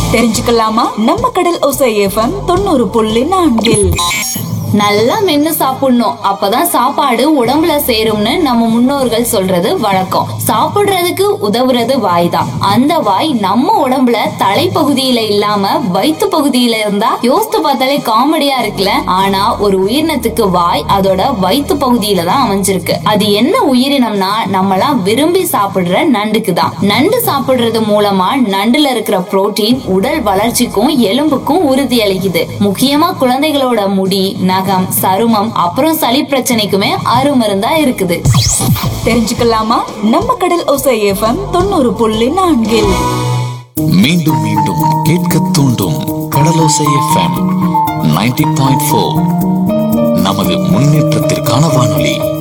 தெரிஞ்சுக்கலாமா நம்ம கடல் ஒசை எஃப்எம் தொண்ணூறு புள்ளி நான்கில் நல்லா மென்னு சாப்பிடணும் அப்பதான் சாப்பாடு உடம்புல சேரும்னு நம்ம முன்னோர்கள் சொல்றது வழக்கம் சாப்பிடுறதுக்கு உதவுறது வாய் தான் அந்த வாய் நம்ம உடம்புல தலைப்பகுதியில இல்லாம வயிற்று பகுதியில இருந்தா யோசித்து பார்த்தாலே காமெடியா இருக்குல்ல ஆனா ஒரு உயிரினத்துக்கு வாய் அதோட வயிற்று பகுதியில தான் அமைஞ்சிருக்கு அது என்ன உயிரினம்னா நம்மலாம் விரும்பி சாப்பிடுற நண்டுக்கு தான் நண்டு சாப்பிடுறது மூலமா நண்டுல இருக்கிற புரோட்டீன் உடல் வளர்ச்சிக்கும் எலும்புக்கும் உறுதி அளிக்குது முக்கியமா குழந்தைகளோட முடி நகம் சருமம் அப்புறம் சளி பிரச்சனைக்குமே அருமருந்தா இருக்குது தெரிஞ்சுக்கலாமா நம்ம கடல் ஒசை எஃப்எம் தொண்ணூறு புள்ளி நான்கில் மீண்டும் மீண்டும் கேட்க தூண்டும் Kadalosai FM ninety point four நமது முன்னேற்றத்திற்கான வானொலி